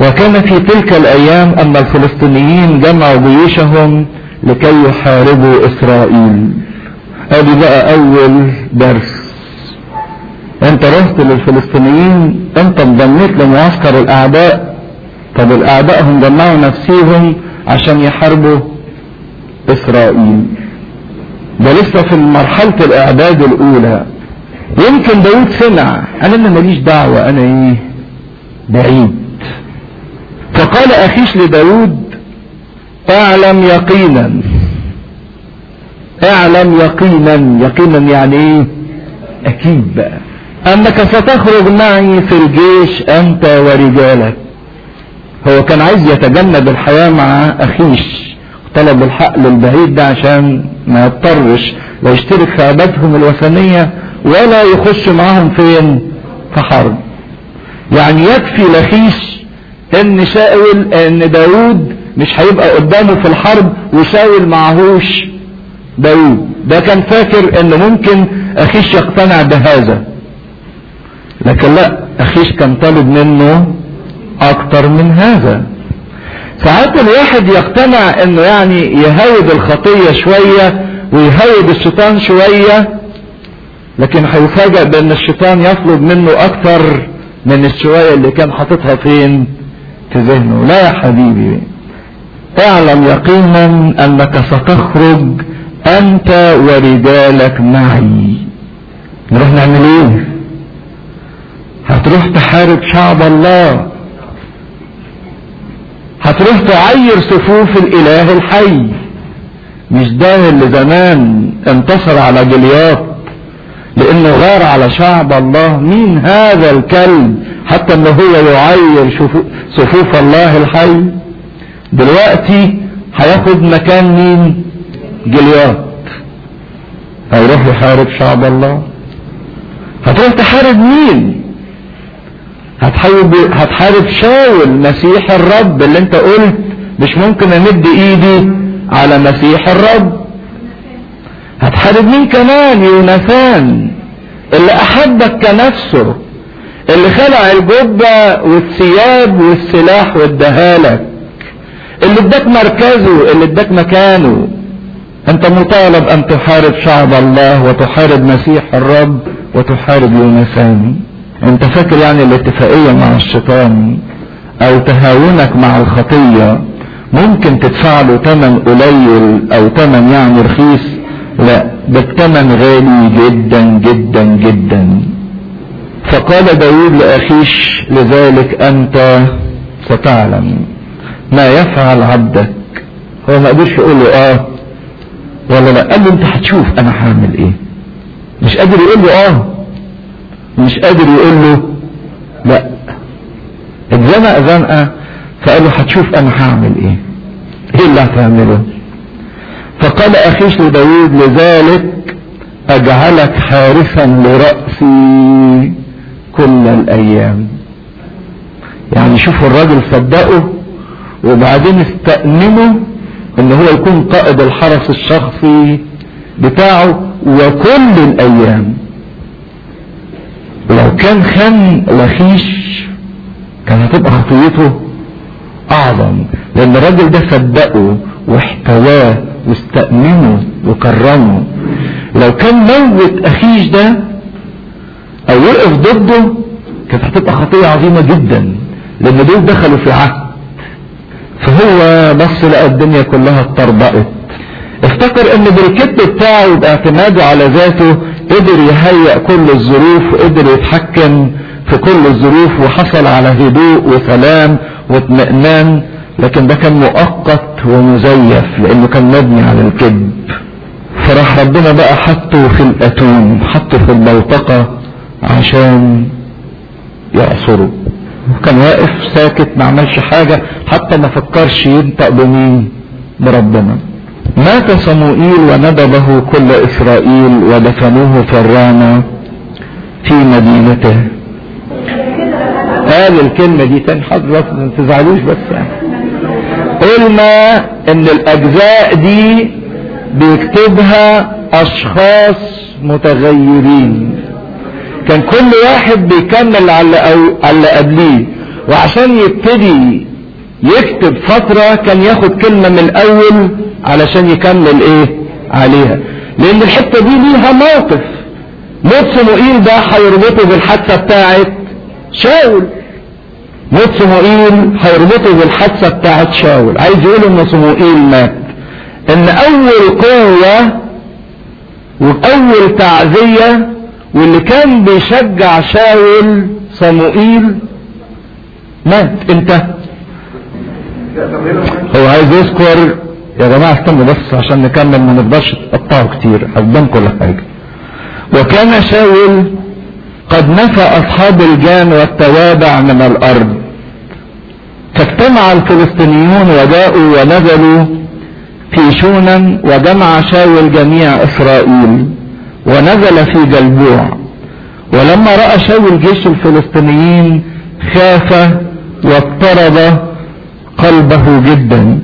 وكان في تلك الايام ان الفلسطينيين جمعوا جيوشهم لكي يحاربوا اسرائيل ادي بقى اول درس انت رحت للفلسطينيين انت انضميت لمعسكر الاعداء طب الاعداء هم جمعوا نفسيهم عشان يحاربوا اسرائيل ده لسه في مرحلة الاعداد الاولى يمكن داود سمع انا ما ماليش دعوة انا ايه بعيد فقال اخيش لداود اعلم يقينا اعلم يقينا يقينا يعني ايه اكيد بقى انك ستخرج معي في الجيش انت ورجالك هو كان عايز يتجنب الحياة مع اخيش طلب الحق للبعيد ده عشان ما يضطرش لا يشترك في عبادتهم الوثنية ولا يخش معاهم فين في حرب يعني يكفي لخيش ان شاول ان داود مش هيبقى قدامه في الحرب وشاول معهوش داود ده كان فاكر ان ممكن اخيش يقتنع بهذا لكن لا اخيش كان طالب منه اكتر من هذا ساعات الواحد يقتنع انه يعني يهود الخطية شوية ويهود الشيطان شوية لكن هيفاجأ بان الشيطان يطلب منه اكتر من الشوية اللي كان حاططها فين في ذهنه لا يا حبيبي اعلم يقينا انك ستخرج انت ورجالك معي نروح نعمل ايه هتروح تحارب شعب الله هتروح تعير صفوف الاله الحي مش ده اللي زمان انتصر على جلياط لانه غار على شعب الله مين هذا الكلب حتى ان هو يعير صفوف الله الحي دلوقتي هياخد مكان مين جلياط هيروح يحارب شعب الله هتروح تحارب مين هتحارب هتحارب شاول مسيح الرب اللي انت قلت مش ممكن امد ايدي على مسيح الرب هتحارب مين كمان يوناثان اللي احبك كنفسه اللي خلع الجبة والثياب والسلاح واداهالك اللي اداك مركزه اللي اداك مكانه انت مطالب ان تحارب شعب الله وتحارب مسيح الرب وتحارب يوناثان انت فاكر يعني الاتفاقية مع الشيطان او تهاونك مع الخطية ممكن تدفع له تمن قليل او تمن يعني رخيص لا ده التمن غالي جدا جدا جدا فقال داود لأخيش لذلك أنت ستعلم ما يفعل عبدك هو ما قدرش يقول له اه ولا لا قال له انت هتشوف انا هعمل ايه مش قادر يقول له اه مش قادر يقول له لا اتزنق زنقه فقال له هتشوف انا هعمل ايه ايه اللي هتعمله فقال اخيش لداود لذلك اجعلك حارسا لرأسي كل الايام يعني شوفوا الراجل صدقه وبعدين استأمنه ان هو يكون قائد الحرس الشخصي بتاعه وكل الايام لو كان خان لخيش كان هتبقى خطيته اعظم لان الراجل ده صدقه واحتواه واستأمنه وكرمه لو كان موت اخيش ده او وقف ضده كانت هتبقى خطية عظيمة جدا لان دول دخلوا في عهد فهو بص لقى الدنيا كلها اتطربقت افتكر ان بالكذب بتاعه باعتماده على ذاته قدر يهيئ كل الظروف وقدر يتحكم في كل الظروف وحصل على هدوء وسلام واطمئنان لكن ده كان مؤقت ومزيف لانه كان مبني على الكذب فراح ربنا بقى حطه في الاتون حطه في البلطقة عشان يعصره كان واقف ساكت ما عملش حاجة حتى ما فكرش ينطق بمين بربنا مات صموئيل وندبه كل اسرائيل ودفنوه في الرامة في مدينته قال الكلمة دي تاني حضرتك ما تزعلوش بس يعني قلنا ان الاجزاء دي بيكتبها اشخاص متغيرين كان كل واحد بيكمل على على اللي قبليه وعشان يبتدي يكتب فترة كان ياخد كلمة من الاول علشان يكمل ايه عليها لان الحتة دي ليها موقف موت صموئيل ده هيربطه بالحادثة بتاعت شاول موت صموئيل هيربطه بالحادثة بتاعت شاول عايز يقول ان صموئيل مات ان اول قوة واول تعزية واللي كان بيشجع شاول صموئيل مات انتهى هو عايز يذكر يا جماعة استنوا بس عشان نكمل ما نفضلش تقطعوا كتير هتبان كل حاجة وكان شاول قد نفى اصحاب الجان والتوابع من الارض فاجتمع الفلسطينيون وجاءوا ونزلوا في شونا وجمع شاول جميع اسرائيل ونزل في جلبوع ولما راى شاول جيش الفلسطينيين خاف واضطرب قلبه جدا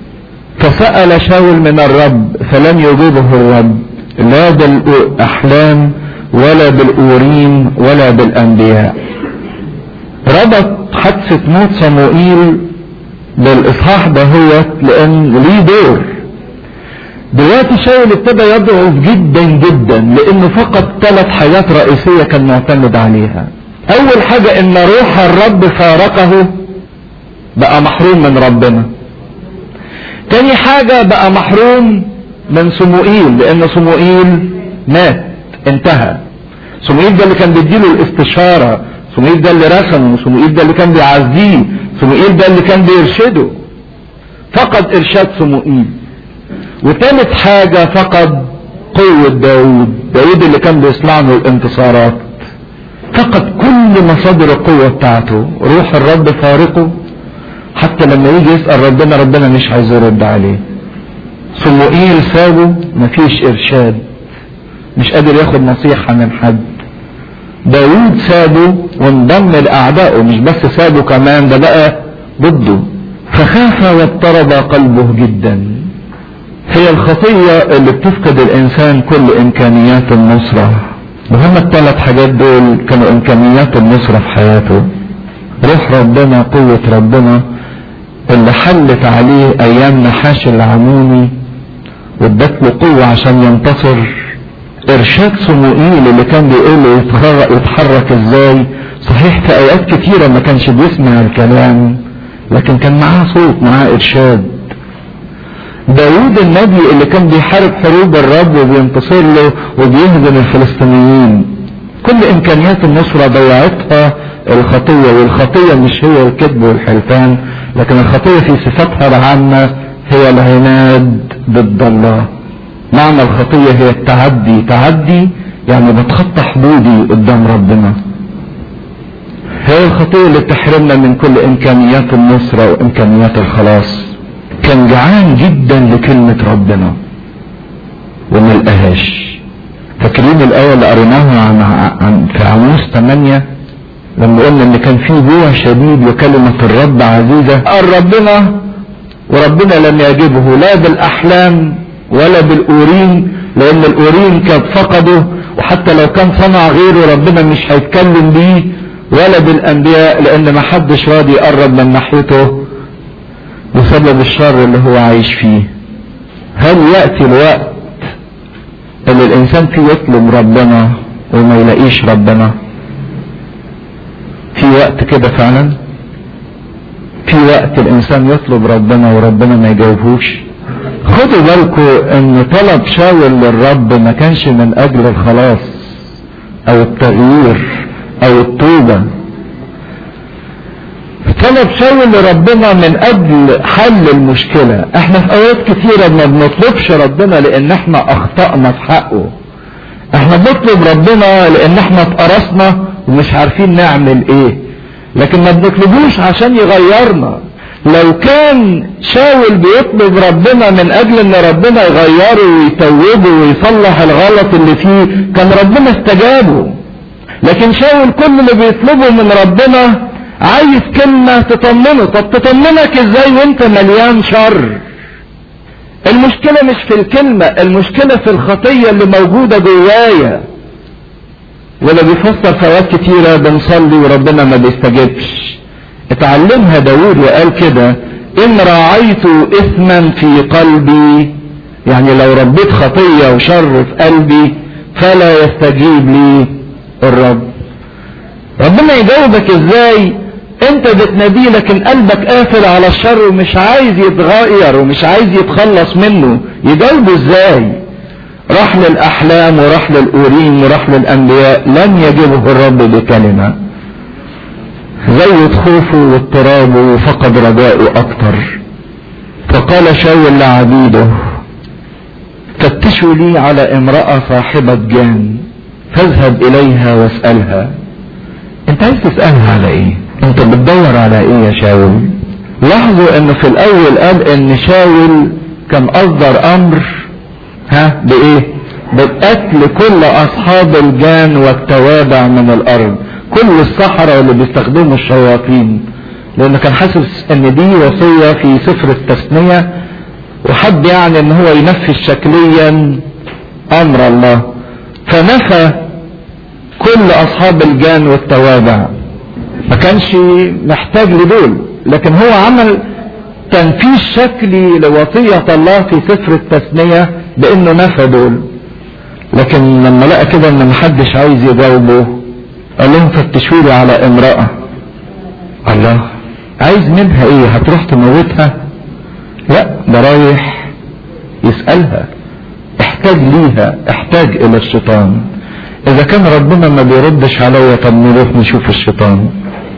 فسأل شاول من الرب فلم يجيبه الرب لا بالأحلام ولا بالأوريم ولا بالأنبياء ربط حادثة موت صموئيل بالإصحاح ده هو لأن ليه دور دلوقتي شاول ابتدى يضعف جدا جدا لأنه فقد ثلاث حاجات رئيسية كان معتمد عليها أول حاجة إن روح الرب فارقه بقى محروم من ربنا تاني حاجة بقى محروم من صموئيل لان صموئيل مات انتهى صموئيل ده اللي كان بيديله الاستشارة صموئيل ده اللي رسمه صموئيل ده اللي كان بيعزيه صموئيل ده اللي كان بيرشده فقد ارشاد صموئيل وتالت حاجة فقد قوة داود داود اللي كان بيصنع له الانتصارات فقد كل مصادر القوة بتاعته روح الرب فارقه حتى لما يجي يسأل ربنا ربنا مش عايز يرد عليه صموئيل سابه مفيش ارشاد مش قادر ياخد نصيحة من حد داود سابه وانضم لاعدائه مش بس سابه كمان ده بقى ضده فخاف واضطرب قلبه جدا هي الخطية اللي بتفقد الانسان كل امكانيات النصرة وهم الثلاث حاجات دول كانوا امكانيات النصرة في حياته روح ربنا قوة ربنا اللي حلت عليه ايام نحاش العموني وادت له قوة عشان ينتصر ارشاد صموئيل اللي كان بيقول له يتحرك, يتحرك ازاي صحيح في اوقات كتيرة ما كانش بيسمع الكلام لكن كان معاه صوت معاه ارشاد داود النبي اللي كان بيحارب حروب الرب وبينتصر له وبيهزم الفلسطينيين كل امكانيات النصرة ضيعتها الخطية والخطية مش هي الكذب والحلفان لكن الخطية في صفاتها العامة هي العناد ضد الله معنى الخطية هي التعدي تعدي يعني بتخطى حدودي قدام ربنا هي الخطية اللي بتحرمنا من كل امكانيات النصرة وامكانيات الخلاص كان جعان جدا لكلمة ربنا وما لقاهاش فاكرين الآية اللي قريناها عن, عن في عموس 8 لما قلنا ان كان في جوع شديد وكلمة الرب عزيزة قال ربنا وربنا لم يجبه لا بالاحلام ولا بالاورين لان الاورين كان فقده وحتى لو كان صنع غيره ربنا مش هيتكلم بيه ولا بالانبياء لان ما حدش راضي يقرب من ناحيته بسبب الشر اللي هو عايش فيه هل يأتي الوقت اللي الانسان فيه يطلب ربنا وما يلاقيش ربنا في وقت كده فعلا في وقت الانسان يطلب ربنا وربنا ما يجاوبوش خدوا بالكم ان طلب شاول للرب ما كانش من اجل الخلاص او التغيير او التوبة طلب شاول لربنا من اجل حل المشكلة احنا في اوقات كثيرة ما بنطلبش ربنا لان احنا اخطأنا في حقه احنا بنطلب ربنا لان احنا اتقرصنا ومش عارفين نعمل ايه لكن ما بنطلبوش عشان يغيرنا لو كان شاول بيطلب ربنا من اجل ان ربنا يغيره ويتوبه ويصلح الغلط اللي فيه كان ربنا استجابه لكن شاول كل اللي بيطلبه من ربنا عايز كلمة تطمنه طب تطمنك ازاي وانت مليان شر المشكلة مش في الكلمة المشكلة في الخطية اللي موجودة جوايا ولا بيفسر فوات كتيرة بنصلي وربنا ما بيستجبش اتعلمها داود وقال كده ان راعيت اثما في قلبي يعني لو ربيت خطية وشر في قلبي فلا يستجيب لي الرب ربنا يجاوبك ازاي انت بتناديه لكن قلبك قافل على الشر ومش عايز يتغير ومش عايز يتخلص منه يجاوبه ازاي راح للاحلام وراح للاوريم وراح للانبياء لن يجيبه الرب بكلمه زود خوفه واضطرابه وفقد رجائه اكتر فقال شاول لعبيده فتشوا لي على امرأة صاحبة جان فاذهب اليها واسألها انت عايز تسألها على ايه انت بتدور على ايه يا شاول لاحظوا انه في الاول قال ان شاول كان اصدر امر ها بايه بقتل كل اصحاب الجان والتوابع من الارض كل الصحراء اللي بيستخدموا الشياطين لانه كان حاسس ان دي وصية في سفر التثنية وحب يعني ان هو ينفذ شكليا امر الله فنفى كل اصحاب الجان والتوابع ما كانش محتاج لدول لكن هو عمل تنفيذ شكلي لوصية الله في سفر التثنية بانه نفى دول لكن لما لقى كده ان محدش عايز يجاوبه قال لهم فتشوا لي على امرأة الله عايز منها ايه هتروح تموتها لا ده رايح يسألها احتاج ليها احتاج الى الشيطان اذا كان ربنا ما بيردش عليا طب نروح نشوف الشيطان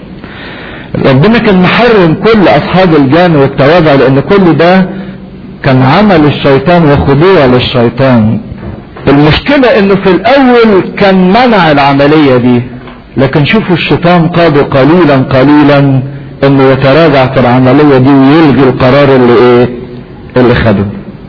ربنا كان محرم كل اصحاب الجان والتوابع لان كل ده كان عمل الشيطان وخضوع للشيطان المشكلة انه في الاول كان منع العملية دي لكن شوفوا الشيطان قاده قليلا قليلا انه يتراجع في العملية دي ويلغي القرار اللي ايه اللي خده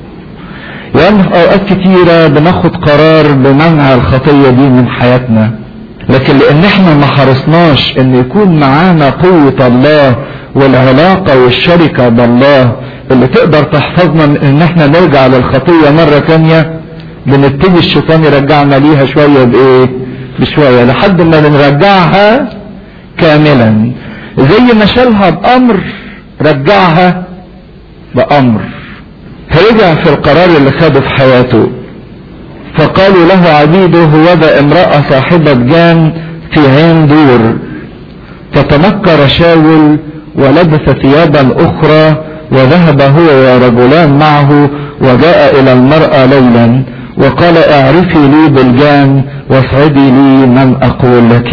يعني في اوقات كتيرة بناخد قرار بمنع الخطية دي من حياتنا لكن لان احنا ما حرصناش ان يكون معانا قوة الله والعلاقة والشركة بالله اللي تقدر تحفظنا من ان احنا نرجع للخطية مرة تانية بنبتدي الشيطان يرجعنا ليها شوية بايه بشوية لحد ما بنرجعها كاملا زي ما شالها بامر رجعها بامر فرجع في القرار اللي خده في حياته فقالوا له عبيده هوذا امرأة صاحبة جان في عين دور فتنكر شاول ولبس ثيابا اخرى وذهب هو ورجلان معه وجاء الى المرأة ليلا وقال اعرفي لي بالجان واصعدي لي من اقول لك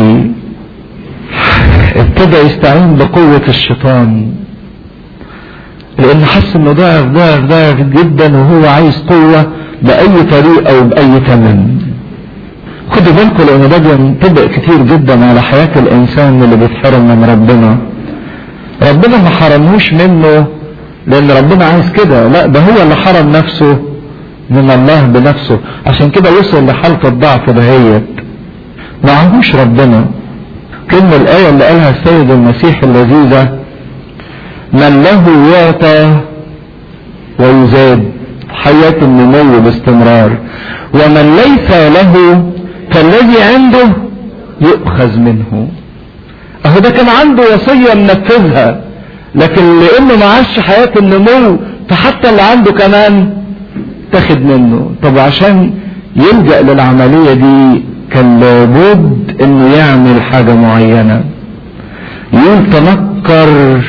ابتدى يستعين بقوة الشيطان لان حس انه ضعف ضعف ضعف جدا وهو عايز قوة باي طريقة وباي ثمن خدوا بالكم لان ده بينطبق كتير جدا على حياة الانسان اللي بيتحرم من ربنا ربنا ما حرموش منه لان ربنا عايز كده لا ده هو اللي حرم نفسه من الله بنفسه عشان كده وصل لحالة الضعف دهيت ما عندوش ربنا كلمة الآية اللي قالها السيد المسيح اللذيذة من له يعطى ويزاد حياة النمو باستمرار ومن ليس له فالذي عنده يؤخذ منه اهو ده كان عنده وصية منفذها لكن لانه ما عاش حياة النمو فحتى اللي عنده كمان تاخد منه طب عشان يلجأ للعملية دي كان لابد انه يعمل حاجة معينة يقول تنكر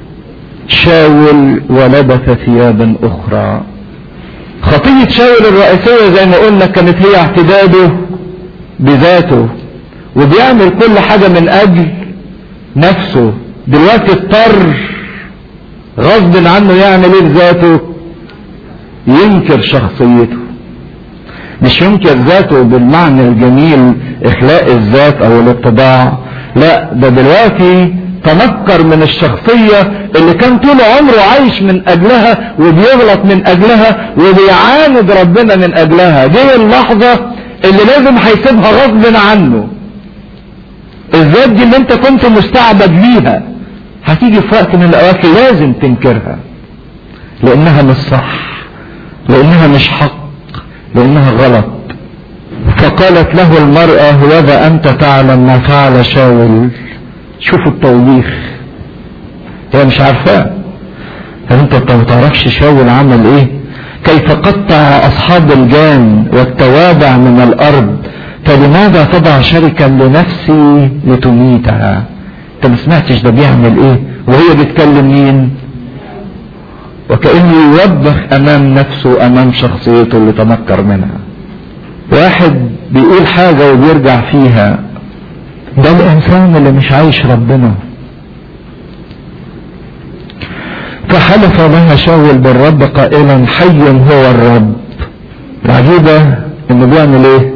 شاول ولبس ثيابا اخرى خطية شاول الرئيسية زي ما قلنا كانت هي اعتداده بذاته وبيعمل كل حاجة من اجل نفسه دلوقتي اضطر غصب عنه يعمل ايه بذاته ينكر شخصيته مش ينكر ذاته بالمعنى الجميل اخلاء الذات او الاتباع لا ده دلوقتي تنكر من الشخصية اللي كان طول عمره عايش من اجلها وبيغلط من اجلها وبيعاند ربنا من اجلها دي اللحظة اللي لازم هيسيبها غصب عنه الذات دي اللي انت كنت مستعبد ليها هتيجي في وقت من الاوقات لازم تنكرها لانها مش صح لانها مش حق لانها غلط فقالت له المرأة هوذا انت تعلم ما فعل شاول شوفوا التوبيخ هي مش عارفاه هل انت ما تعرفش شاول عمل ايه كيف قطع اصحاب الجان والتوابع من الارض فلماذا تضع شركا لنفسي لتميتها انت ما سمعتش ده بيعمل ايه وهي بتكلم مين وكأنه يوبخ امام نفسه امام شخصيته اللي تنكر منها واحد بيقول حاجة وبيرجع فيها ده الانسان اللي مش عايش ربنا فحلف لها شاول بالرب قائلا حي هو الرب العجيبة انه بيعمل ايه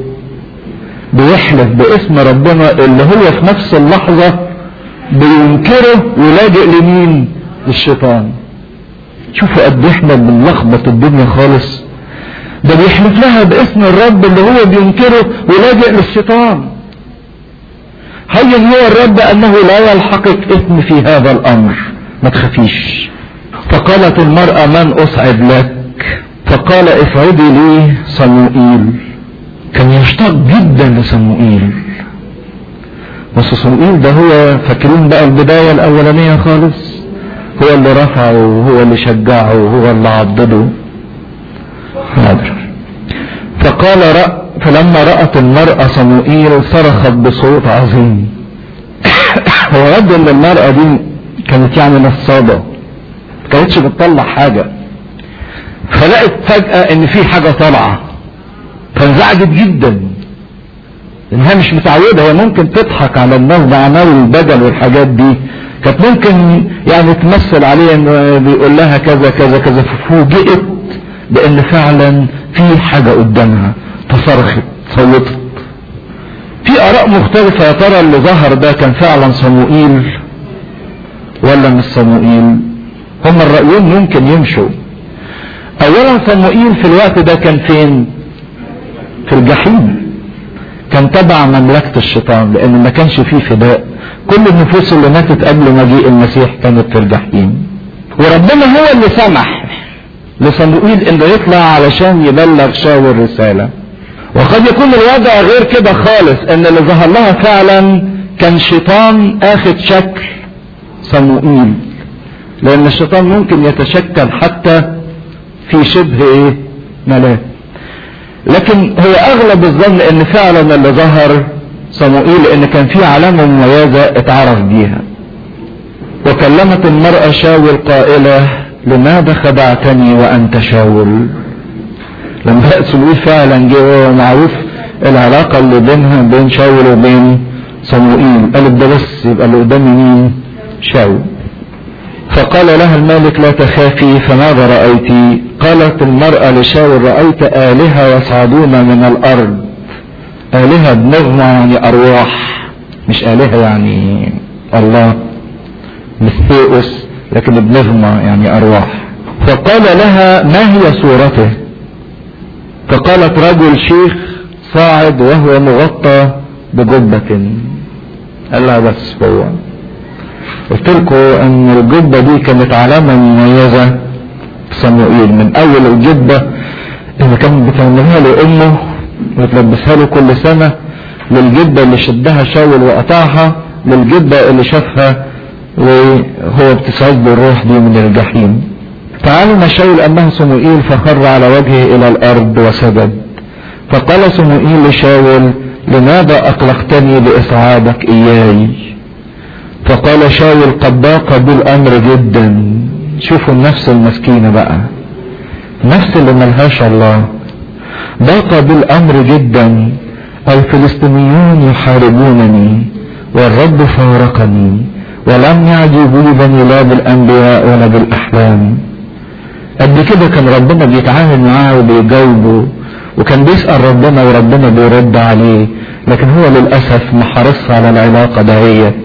بيحلف باسم ربنا اللي هو في نفس اللحظة بينكره ولاجئ لمين للشيطان شوفوا قد احنا بنلخبط الدنيا خالص ده بيحلف لها باسم الرب اللي هو بينكره ولاجئ للشيطان هيا هو الرب انه لا يلحقك اثم في هذا الامر ما تخافيش فقالت المرأة من اصعد لك فقال اصعدي لي صموئيل كان يشتاق جدا لصموئيل بس صموئيل ده هو فاكرين بقى البداية الاولانية خالص هو اللي رفعه وهو اللي شجعه وهو اللي عضده حاضر فقال رأ فلما رأت المرأة صموئيل صرخت بصوت عظيم هو رد ان المرأة دي كانت يعني نصابة كانتش بتطلع حاجة فلقت فجأة ان في حاجة طالعة فانزعجت جدا انها مش متعودة هي ممكن تضحك على الناس بأعمال البدل والحاجات دي كانت ممكن يعني تمثل عليه انه بيقول لها كذا كذا كذا ففوجئت بان فعلا في حاجة قدامها فصرخت صوتت في اراء مختلفة يا ترى اللي ظهر ده كان فعلا صموئيل ولا مش صموئيل هما الرأيين ممكن يمشوا اولا صموئيل في الوقت ده كان فين في الجحيم كان تبع مملكة الشيطان لان ما كانش فيه فداء كل النفوس اللي ماتت قبل مجيء المسيح كانت في الجحيم وربنا هو اللي سمح لصموئيل انه يطلع علشان يبلغ شاور رسالة وقد يكون الوضع غير كده خالص ان اللي ظهر لها فعلا كان شيطان اخد شكل صموئيل لان الشيطان ممكن يتشكل حتى في شبه ايه ملاك لكن هو اغلب الظن ان فعلا اللي ظهر صموئيل لان كان في علامة مميزة اتعرف بيها وكلمت المرأة شاول قائلة لماذا خدعتني وانت شاول لما لقيت صموئيل فعلا جه معروف العلاقة اللي بينها بين شاول وبين صموئيل قالت ده بس يبقى اللي قدامي مين شاول فقال لها الملك لا تخافي فماذا رأيت قالت المرأة لشاول رأيت آلهة يصعدون من الأرض آلهة بنغمة يعني أرواح مش آلهة يعني الله مش ثيوس لكن بنغمة يعني أرواح فقال لها ما هي صورته فقالت رجل شيخ صاعد وهو مغطى بجبة قال لها بس هو قلت لكم ان الجبة دي كانت علامة مميزة في صموئيل من اول الجبة اللي كانت بتعملها لامه وتلبسها له كل سنة للجبة اللي شدها شاول وقطعها للجبة اللي شافها وهو بتسعد بالروح دي من الجحيم فعلم شاول انه صموئيل فخر على وجهه الى الارض وسجد فقال صموئيل لشاول لماذا اقلقتني باصعادك اياي فقال شاول قد ضاق بالامر جدا شوفوا النفس المسكينة بقى نفس اللي ملهاش الله ضاق بالامر جدا الفلسطينيون يحاربونني والرب فارقني ولم يعجبوا بني لا بالانبياء ولا بالاحلام قد كده كان ربنا بيتعامل معاه وبيجاوبه وكان بيسأل ربنا وربنا بيرد عليه لكن هو للأسف ما حرص على العلاقة دهيت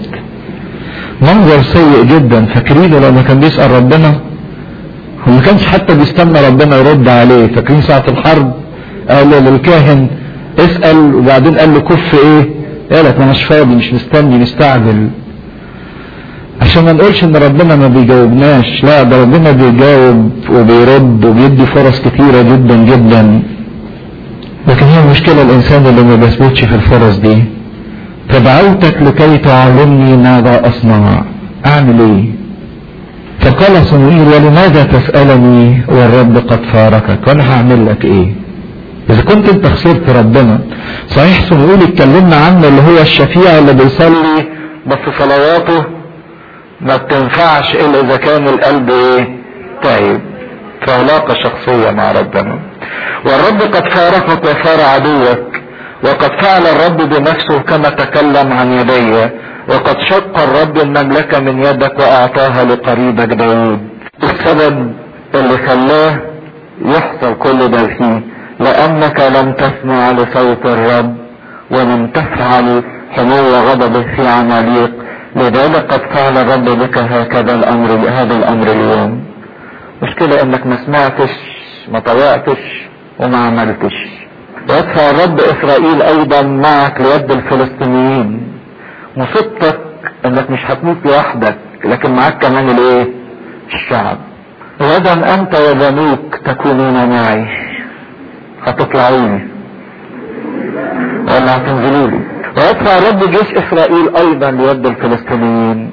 منظر سيء جدا فاكرينه لما كان بيسأل ربنا هو ما كانش حتى بيستنى ربنا يرد عليه فاكرين ساعة الحرب قال للكاهن اسأل وبعدين قال له كف ايه قال لك انا مش فاضي مش مستني مستعجل عشان ما نقولش ان ربنا ما بيجاوبناش لا ده ربنا بيجاوب وبيرد وبيدي فرص كتيرة جدا جدا لكن هي المشكلة الانسان اللي ما بيثبتش في الفرص دي فدعوتك لكي تعلمني ماذا اصنع اعمل ايه فقال صموئيل ولماذا تسألني والرب قد فارقك وانا هعمل لك ايه اذا كنت انت خسرت ربنا صحيح صموئيل اتكلمنا عنه اللي هو الشفيع اللي بيصلي بس صلواته ما بتنفعش الا اذا كان القلب ايه تعب في علاقة شخصية مع ربنا والرب قد فارقك وصار عدوك وقد فعل الرب بنفسه كما تكلم عن يدي وقد شق الرب المملكة من يدك واعطاها لقريبك داود السبب اللي خلاه يحصل كل ده فيه لانك لم تسمع لصوت الرب ولم تفعل حمو غضبه في عماليق لذلك قد فعل الرب بك هكذا الامر هذا الامر اليوم مشكلة انك ما سمعتش ما طوعتش وما عملتش ويدفع الرب اسرائيل ايضا معك ليد الفلسطينيين مصيبتك انك مش هتموت لوحدك لكن معاك كمان الايه الشعب غدا انت وبنوك تكونون معي هتطلعوني ولا هتنزلوا لي ويدفع الرب جيش اسرائيل ايضا ليد الفلسطينيين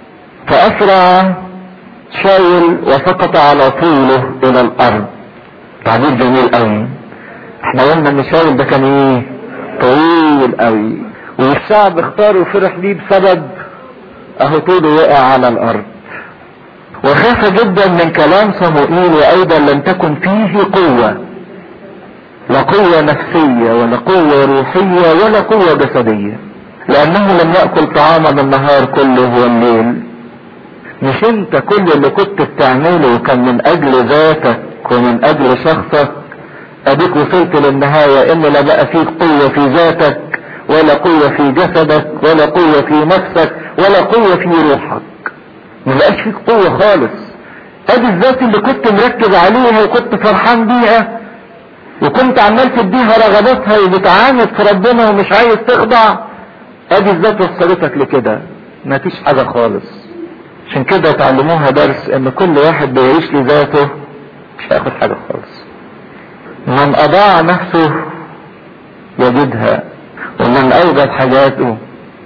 فاسرع شاول وسقط على طوله الى الارض تعبير جميل قوي احنا قلنا ان شاول ده كان ايه طويل قوي والشعب اختاره وفرح بيه بسبب اهو طوله وقع على الارض وخاف جدا من كلام صموئيل وايضا لم تكن فيه قوة لا قوة نفسية ولا قوة روحية ولا قوة جسدية لانه لم يأكل طعاما النهار كله والليل مش انت كل اللي كنت بتعمله كان من اجل ذاتك ومن اجل شخصك اديك وصلت للنهاية ان لا بقى فيك قوة في ذاتك ولا قوة في جسدك ولا قوة في نفسك ولا قوة في روحك ما بقاش فيك قوة خالص ادي الذات اللي كنت مركز عليها وكنت فرحان بيها وكنت عمال تديها رغباتها وبتعاند في ربنا ومش عايز تخضع ادي الذات وصلتك لكده ما فيش حاجة خالص عشان كده تعلموها درس ان كل واحد بيعيش لذاته مش هياخد حاجة خالص من اضاع نفسه يجدها ومن اوجد حاجاته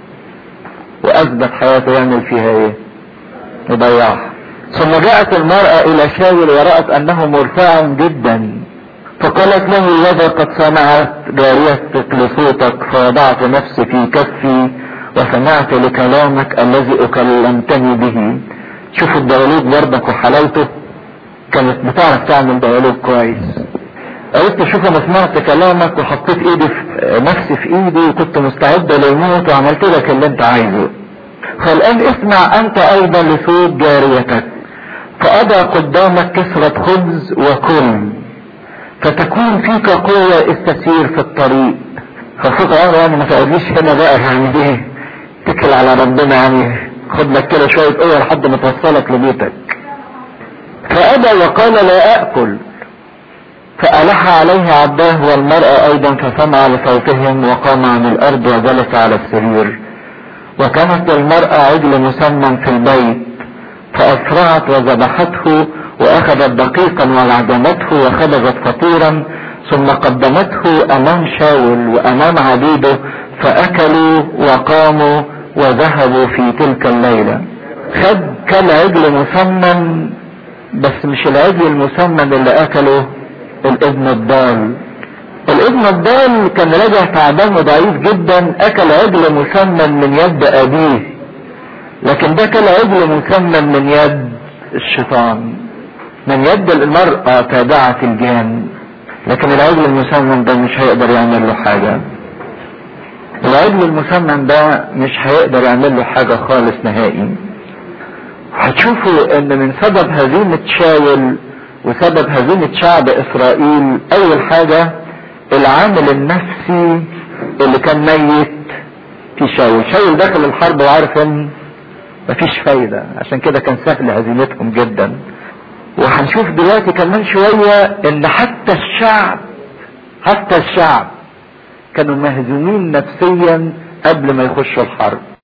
واثبت حياته يعمل فيها ايه يضيعها ثم جاءت المرأة الى شاول ورأت انه مرتاع جدا فقالت له لذا قد سمعت جاريتك لصوتك فوضعت نفسي في كفي وسمعت لكلامك الذي اكلمتني به شوف الديالوج برضك وحلاوته كانت بتعرف تعمل ديالوج كويس قلت شوف انا سمعت كلامك وحطيت ايدي في نفسي في ايدي وكنت مستعد للموت وعملت لك اللي انت عايزه فالان اسمع انت ايضا لصوت جاريتك فاضع قدامك كسرة خبز وكل فتكون فيك قوة استسير في الطريق ففوق عمر يعني ما تقوليش هنا بقى يعني ايه اتكل على ربنا يعني خد لك كده شوية قوة لحد ما توصلك لبيتك فأبى وقال لا أكل فألح عليه عبداه والمرأة أيضا فسمع لصوتهم وقام عن الأرض وجلس على السرير وكانت للمرأة عجل مسمى في البيت فأسرعت وذبحته وأخذت دقيقا وعجمته وخبزت فطيرا ثم قدمته أمام شاول وأمام عبيده فأكلوا وقاموا وذهبوا في تلك الليلة خد كالعجل مسمن بس مش العجل المسمن اللي أكله الابن الضال الابن الضال كان راجع تعبان وضعيف جدا اكل عجل مسمن من يد ابيه لكن ده كان عجل مسمن من يد الشيطان من يد المرأة تابعة الجان لكن العجل المسمن ده مش هيقدر يعمل له حاجة العجل المسمن ده مش هيقدر يعمل له حاجة خالص نهائي هتشوفوا ان من سبب هزيمة شاول وسبب هزيمة شعب اسرائيل اول حاجة العامل النفسي اللي كان ميت في شاول شاول دخل الحرب وعارف ان مفيش فايدة عشان كده كان سهل هزيمتهم جدا وهنشوف دلوقتي كمان شوية ان حتى الشعب حتى الشعب كانوا مهزومين نفسيا قبل ما يخشوا الحرب